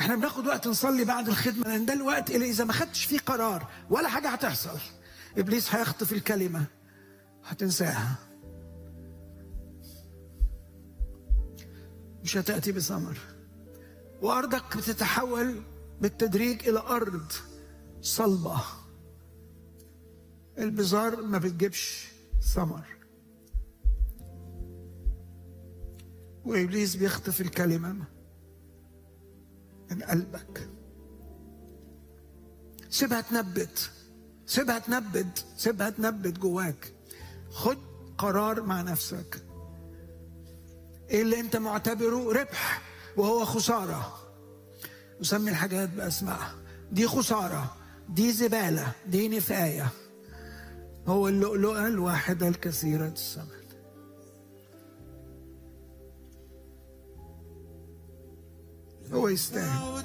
احنا بناخد وقت نصلي بعد الخدمه لان ده الوقت اللي اذا ما خدتش فيه قرار ولا حاجه هتحصل ابليس هيخطف الكلمه هتنساها مش هتاتي بثمر وارضك بتتحول بالتدريج الى ارض صلبه البزار ما بتجيبش ثمر وابليس بيخطف الكلمه من قلبك سيبها تنبت سيبها تنبت سيبها تنبت جواك خد قرار مع نفسك ايه اللي انت معتبره ربح وهو خساره نسمي الحاجات باسمائها دي خساره دي زباله دي نفايه هو اللؤلؤه الواحده الكثيره الثمن هو يستاهل